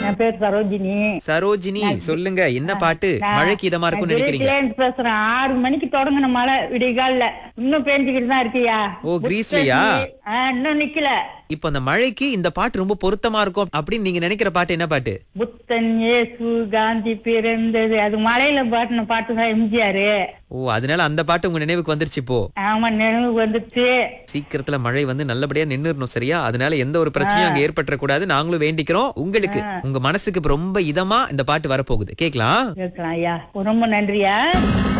என் பேர் சரோஜினி சரோஜினி சொல்லுங்க என்ன பாட்டு நான் மழைக்கு இதமா இருக்கும்னு நினைக்கிறீங்க கிரீஸ்லேருந்து பேசுறேன் ஆறு மணிக்கு தொடங்கின மழை விடிகால்ல இன்னும் பேஞ்சுக்கிட்டு தான் இருக்கியா ஓ, கிரீஸ்லயா? ஆ, இன்னும் நிக்கல இப்ப அந்த மழைக்கு இந்த பாட்டு ரொம்ப பொருத்தமா இருக்கும் அப்படின்னு நீங்க நினைக்கிற பாட்டு என்ன பாட்டு புத்தன் இயேசு காந்தி பிறந்தது அது மலையில பாட்டின பாட்டு தான் எம்ஜிஆர் ஓ அதனால அந்த பாட்டு உங்க நினைவுக்கு வந்துருச்சு இப்போ ஆமா நினைவு வந்துச்சு சீக்கிரத்துல மழை வந்து நல்லபடியா நின்னுறணும் சரியா அதனால எந்த ஒரு பிரச்சனையும் அங்க ஏற்பட்டுற கூடாது நாங்களும் வேண்டிக்கிறோம் உங்களுக்கு உங்க மனசுக்கு இப்ப ரொம்ப இதமா இந்த பாட்டு வரப்போகுது கேக்கலாம் கேட்கலாம் ஐயா ரொம்ப நன்றியா